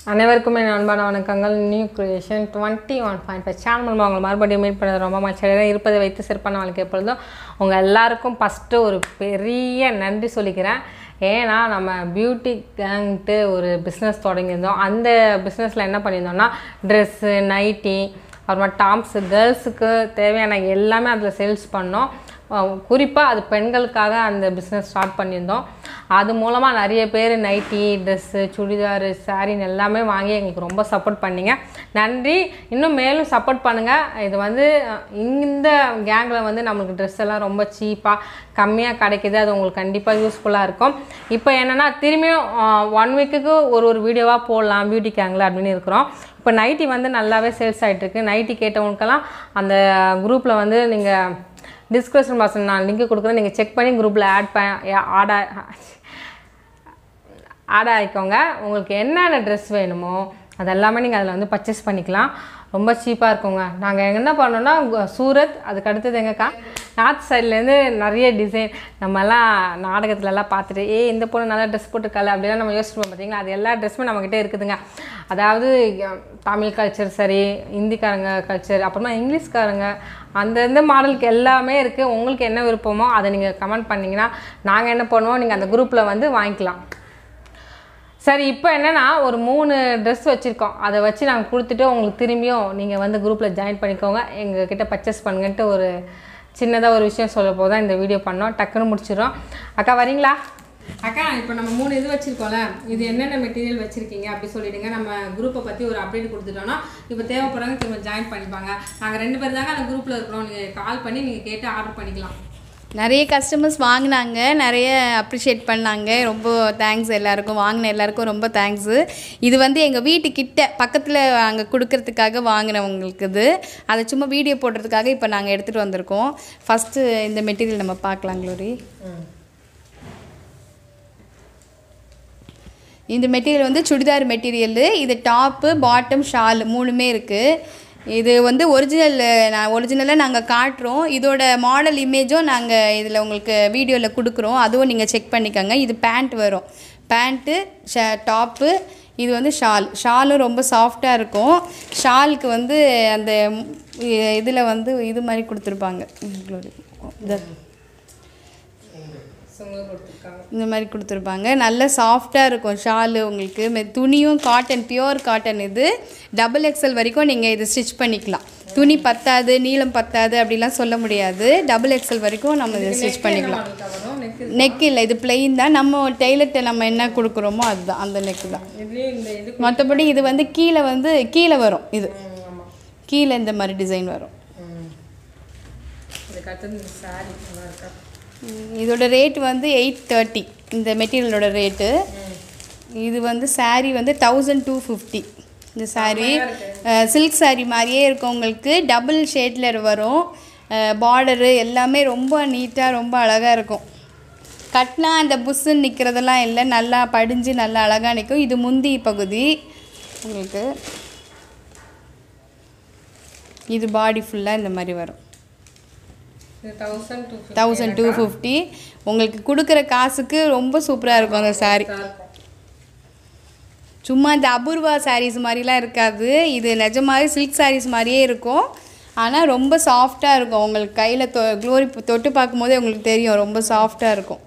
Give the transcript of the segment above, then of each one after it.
அனைவருக்கும் என் அன்பான வணக்கங்கள் new creation twenty one point five channel மூலமாக உங்களை மறுபடியும் மீட் பண்ணது ரொம்ப மகிழ்ச்சியாக இருப்பதை வைத்து சிறப்பான வாழ்க்கை எப்பொழுதும் உங்கள் எல்லாருக்கும் ஃபஸ்ட்டு ஒரு பெரிய நன்றி சொல்லிக்கிறேன் ஏன்னா நம்ம பியூட்டி கேங்ட்டு ஒரு பிஸ்னஸ் தொடங்கியிருந்தோம் அந்த பிஸ்னஸில் என்ன பண்ணியிருந்தோம்னா ட்ரெஸ்ஸு நைட்டி அப்புறமா டாப்ஸு கேர்ள்ஸுக்கு தேவையான எல்லாமே அதில் சேல்ஸ் பண்ணோம் குறிப்பாக அது பெண்களுக்காக அந்த பிஸ்னஸ் ஸ்டார்ட் பண்ணியிருந்தோம் அது மூலமாக நிறைய பேர் நைட்டி ட்ரெஸ்ஸு சுடிதார் சாரின்னு எல்லாமே வாங்கி எங்களுக்கு ரொம்ப சப்போர்ட் பண்ணீங்க நன்றி இன்னும் மேலும் சப்போர்ட் பண்ணுங்கள் இது வந்து அஹ், இந்த கேங்கில் வந்து நம்மளுக்கு ட்ரெஸ் எல்லாம் ரொம்ப சீப்பாக கம்மியாக கிடைக்குது அது உங்களுக்கு கண்டிப்பாக யூஸ்ஃபுல்லாக இருக்கும் இப்போ என்னென்னா திரும்பியும் ஒன் வீக்குக்கு ஒரு ஒரு வீடியோவாக போடலாம் பியூட்டி கேங்கில் அப்படின்னு இருக்கிறோம் இப்போ நைட்டி வந்து நல்லாவே சேல்ஸ் ஆகிட்டுருக்கு நைட்டி கேட்டவங்களுக்கெல்லாம் அந்த குரூப்பில் வந்து நீங்கள் டிஸ்கிரிப்ஷன் பாக்ஸில் நான் லிங்க் கொடுக்குறேன் நீங்கள் செக் பண்ணி குரூப்பில் ஆட் ப ஆட் ஆட் ஆகிக்கோங்க உங்களுக்கு என்னென்ன ட்ரெஸ் வேணுமோ அதெல்லாமே நீங்கள் அதில் வந்து பர்ச்சேஸ் பண்ணிக்கலாம் ரொம்ப சீப்பாக இருக்குங்க நாங்கள் என்ன பண்ணோம்னா கு- சூரத் அதுக்கு அடுத்தது எங்கக்கா நார்த் சைட்லேருந்து நிறைய டிசைன் நம்மலாம் நாடகத்துலலாம் பார்த்துட்டு ஏ இந்த பொண்ணு நல்லா ட்ரெஸ் போட்டுருக்கால அப்படிலாம் நம்ம யோசிச்சுப்போம் பார்த்தீங்களா அது எல்லா ட்ரெஸ்ஸுமே நம்மக்கிட்ட இருக்குதுங்க அதாவது அஹ், தமிழ் கல்ச்சர் சரி ஹிந்திக்காரங்க கல்ச்சர் அப்புறமா இங்கிலீஷ்காரங்க அந்தந்த மாடலுக்கு எல்லாமே இருக்குது உங்களுக்கு என்ன விருப்பமோ அதை நீங்கள் கமெண்ட் பண்ணிங்கன்னா நாங்கள் என்ன பண்ணுவோம் நீங்கள் அந்த குரூப்பில் வந்து வாங்கிக்கலாம் சரி இப்போ என்னன்னா ஒரு மூணு ட்ரெஸ் வச்சுருக்கோம் அதை வச்சு நாங்கள் கொடுத்துட்டு உங்களுக்கு திரும்பியும் நீங்கள் வந்து குரூப்பில் ஜாயின் பண்ணிக்கோங்க எங்கள் கிட்ட பர்ச்சேஸ் பண்ணுங்கன்ட்டு ஒரு சின்னதாக ஒரு விஷயம் சொல்ல போது தான் இந்த வீடியோ பண்ணோம் டக்குன்னு முடிச்சிடும் அக்கா வரீங்களா அக்கா இப்போ நம்ம மூணு இது வச்சுருக்கோம்ல இது என்னென்ன மெட்டீரியல் வச்சுருக்கீங்க அப்படி சொல்லிடுங்க நம்ம குரூப்பை பற்றி ஒரு அப்டேட் கொடுத்துட்டோம்னா இப்போ தேவைப்படுறவங்க திரும்ப ஜாயின் பண்ணிப்பாங்க நாங்கள் ரெண்டு பேர் தாங்க அந்த குரூப்பில் இருக்கிறோம் நீங்கள் கால் பண்ணி நீங்கள் கேட்டு ஆர்டர் பண்ணிக்கலாம் நிறைய கஸ்டமர்ஸ் வாங்கினாங்க நிறைய அப்ரிஷியேட் பண்ணாங்க ரொம்ப தேங்க்ஸ் எல்லாருக்கும் வாங்கின எல்லாருக்கும் ரொம்ப தேங்க்ஸு இது வந்து எங்கள் வீட்டுக்கிட்ட பக்கத்தில் அங்கே கொடுக்கறதுக்காக வாங்கினவங்களுக்கு இது அதை சும்மா வீடியோ போடுறதுக்காக இப்போ நாங்கள் எடுத்துகிட்டு வந்திருக்கோம் ஃபஸ்ட்டு இந்த மெட்டீரியல் நம்ம பார்க்கலாம் க்ளோரி இந்த மெட்டீரியல் வந்து சுடிதார் மெட்டீரியலு இது டாப்பு பாட்டம் ஷால் மூணுமே இருக்குது இது வந்து ஒரிஜினல் நான் ஒரிஜினலாக நாங்கள் காட்டுறோம் இதோட மாடல் இமேஜும் நாங்கள் இதில் உங்களுக்கு வீடியோவில் கொடுக்குறோம் அதுவும் நீங்கள் செக் பண்ணிக்கோங்க இது பேண்ட் வரும் பேண்ட்டு ஷ டாப்பு இது வந்து ஷால் ஷாலும் ரொம்ப சாஃப்டாக இருக்கும் ஷாலுக்கு வந்து அந்த இதில் வந்து இது மாதிரி கொடுத்துருப்பாங்க இந்த இந்த மாதிரி கொடுத்துருப்பாங்க நல்ல சாஃப்டாக இருக்கும் ஷாலு உங்களுக்கு மெ- துணியும் காட்டன் பியோர் காட்டன் இது டபுள் எக்ஸல் வரைக்கும் நீங்கள் இது ஸ்டிச் பண்ணிக்கலாம் துணி பத்தாது நீளம் பத்தாது அப்படிலாம் சொல்ல முடியாது டபுள் எக்ஸல் வரைக்கும் நம்ம இதை ஸ்டிச் பண்ணிக்கலாம் வரும் நெக் நெக் இல்லை இது பிளெயின் தான் நம்ம டெய்லர்கிட்ட நம்ம என்ன கொடுக்குறோமோ அதுதான் அந்த நெக்கு தான் இதுலேயும் இந்த இது மற்றபடி இது வந்து கீழே வந்து கீழே வரும் இது கீழே இந்த மாதிரி டிசைன் வரும் இதுக்கு அடுத்தது இந்த சாரி நல்லா இருக்கா ம், இதோட ரேட் வந்து எயிட் தேர்ட்டி இந்த மெட்டீரியலோட ரேட்டு இது வந்து saree வந்து தௌசண்ட் டூ ஃபிஃப்டி இந்த saree சில்க் saree மாதிரியே இருக்கும் உங்களுக்கு டபுள் ஷேடில் வரும் பார்டரு எல்லாமே ரொம்ப நீட்டாக ரொம்ப அழகாக இருக்கும் கட்டினா அந்த புஷ்ஷுன்னு நிற்கிறதெல்லாம் இல்லை நல்லா படிஞ்சு நல்லா அழகாக நிற்கும் இது முந்தி பகுதி உங்களுக்கு இது பாடி ஃபுல்லாக இந்த மாதிரி வரும் இது thousand two thousand two fifty உங்களுக்கு கொடுக்குற காசுக்கு ரொம்ப சூப்பராக இருக்கும் அந்த saree சும்மா இந்த அபூர்வா சாரீஸ் மாதிரிலாம் இருக்காது இது நிஜமாவே சில்க் சாரீஸ் மாதிரியே இருக்கும் ஆனால் ரொம்ப சாஃப்டாக இருக்கும் உங்களுக்கு கையில் தொ க்ளோரி தொட்டு பார்க்கும்போதே உங்களுக்கு தெரியும் ரொம்ப சாஃப்டாக இருக்கும்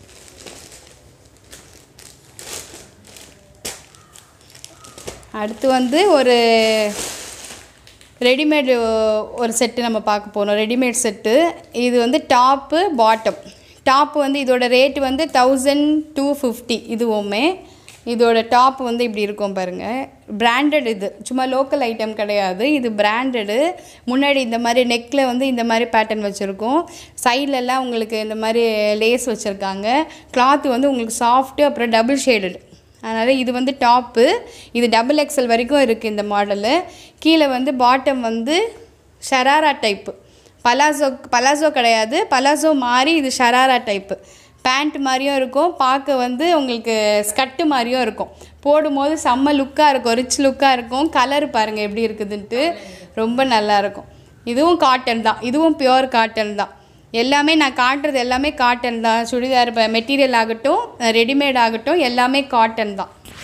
அடுத்து வந்து ஒரு ரெடிமேடு ஒரு செட்டு நம்ம பார்க்க போகிறோம் ரெடிமேட் செட்டு இது வந்து டாப்பு பாட்டம் டாப்பு வந்து இதோட ரேட்டு வந்து தௌசண்ட் டூ ஃபிஃப்டி இதுவுமே இதோட டாப் வந்து இப்படி இருக்கும் பாருங்கள் பிராண்டட் இது சும்மா லோக்கல் ஐட்டம் கிடையாது இது பிராண்டடு முன்னாடி இந்த மாதிரி நெக்கில் வந்து இந்த மாதிரி பேட்டர்ன் வச்சுருக்கோம் சைட்லலாம் உங்களுக்கு இந்த மாதிரி லேஸ் வச்சுருக்காங்க கிளாத் வந்து உங்களுக்கு சாஃப்ட்டு அப்புறம் டபுள் ஷேடட் அதனால் இது வந்து டாப்பு இது டபுள் எக்ஸல் வரைக்கும் இருக்குது இந்த மாடலு கீழே வந்து பாட்டம் வந்து ஷராரா டைப்பு பலாசோ பலாசோ கிடையாது பலாசோ மாதிரி இது ஷராரா டைப்பு பேண்ட் மாதிரியும் இருக்கும் பார்க்க வந்து உங்களுக்கு ஸ்கட்டு மாதிரியும் இருக்கும் போடும்போது செம்ம லுக்காக இருக்கும் ரிச் லுக்காக இருக்கும் கலர் பாருங்கள் எப்படி இருக்குதுன்ட்டு ரொம்ப நல்லா இருக்கும் இதுவும் காட்டன் தான் இதுவும் பியோர் காட்டன் தான் எல்லாமே நான் காட்டுறது எல்லாமே காட்டன் தான் சுடிதார் மெட்டீரியல் ஆகட்டும் ரெடிமேட் ஆகட்டும் எல்லாமே காட்டன் தான்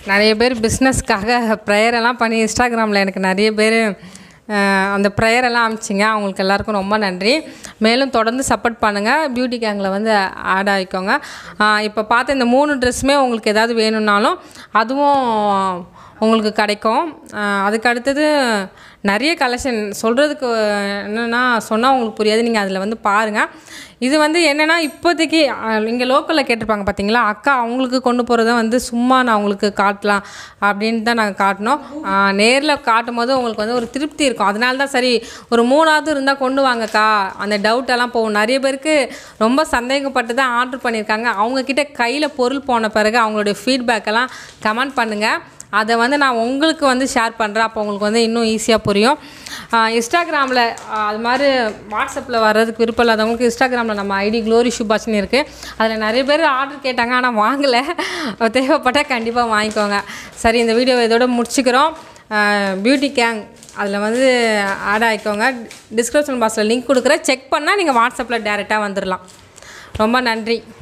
நிறைய பேர் பிஸ்னஸ்க்காக ப்ரேயரெல்லாம் பண்ணி இன்ஸ்டாகிராமில் எனக்கு நிறைய பேர் அந்த ப்ரேயரெல்லாம் அமிச்சிங்க அவங்களுக்கு எல்லாருக்கும் ரொம்ப நன்றி மேலும் தொடர்ந்து சப்போர்ட் பண்ணுங்கள் பியூட்டி கேங்கில் வந்து ஆட் ஆகிக்கோங்க இப்போ பார்த்த இந்த மூணு ட்ரெஸ்ஸுமே உங்களுக்கு ஏதாவது வேணும்னாலும் அதுவும் உங்களுக்கு கிடைக்கும் ஆஹ் அதுக்கு அடுத்தது நிறைய கலெக்ஷன் சொல்கிறதுக்கு என்னென்னா சொன்னால் உங்களுக்கு புரியாது நீங்கள் அதில் வந்து பாருங்கள் இது வந்து என்னென்னா இப்போதைக்கு இங்கே லோக்கலில் கேட்டிருப்பாங்க பார்த்தீங்களா அக்கா அவங்களுக்கு கொண்டு போகிறத வந்து சும்மா நான் உங்களுக்கு காட்டலாம் அப்படின்னு தான் நாங்கள் காட்டினோம் நேரில் காட்டும் போது உங்களுக்கு வந்து ஒரு திருப்தி இருக்கும் அதனால தான் சரி ஒரு மூணாவது இருந்தால் கொண்டு வாங்கக்கா அந்த டவுட்டெல்லாம் போகும் நிறைய பேருக்கு ரொம்ப சந்தேகப்பட்டு தான் ஆர்டர் பண்ணியிருக்காங்க அவங்கக்கிட்ட கையில் பொருள் போன பிறகு அவங்களுடைய ஃபீட்பேக்கெல்லாம் கமெண்ட் பண்ணுங்கள் அதை வந்து நான் உங்களுக்கு வந்து ஷேர் பண்ணுறேன் அப்போ உங்களுக்கு வந்து இன்னும் ஈஸியாக புரியும் இன்ஸ்டாகிராமில் அது மாதிரி வாட்ஸ்அப்பில் வர்றதுக்கு விருப்பம் இல்லாதவங்களுக்கு இன்ஸ்டாகிராமில் நம்ம ஐடி க்ளோரி ஷுபாஷ்னு இருக்குது அதில் நிறைய பேர் ஆர்டர் கேட்டாங்க ஆனால் வாங்கலை தேவைப்பட்டால் கண்டிப்பாக வாங்கிக்கோங்க சரி இந்த வீடியோ இதோட முடிச்சுக்கிறோம் பியூட்டி கேங் அதில் வந்து ஆட் ஆகிக்கோங்க டிஸ்கிரிப்ஷன் பாக்ஸில் லிங்க் கொடுக்குறேன் செக் பண்ணால் நீங்கள் வாட்ஸ்அப்பில் டேரெக்டாக வந்துடலாம் ரொம்ப நன்றி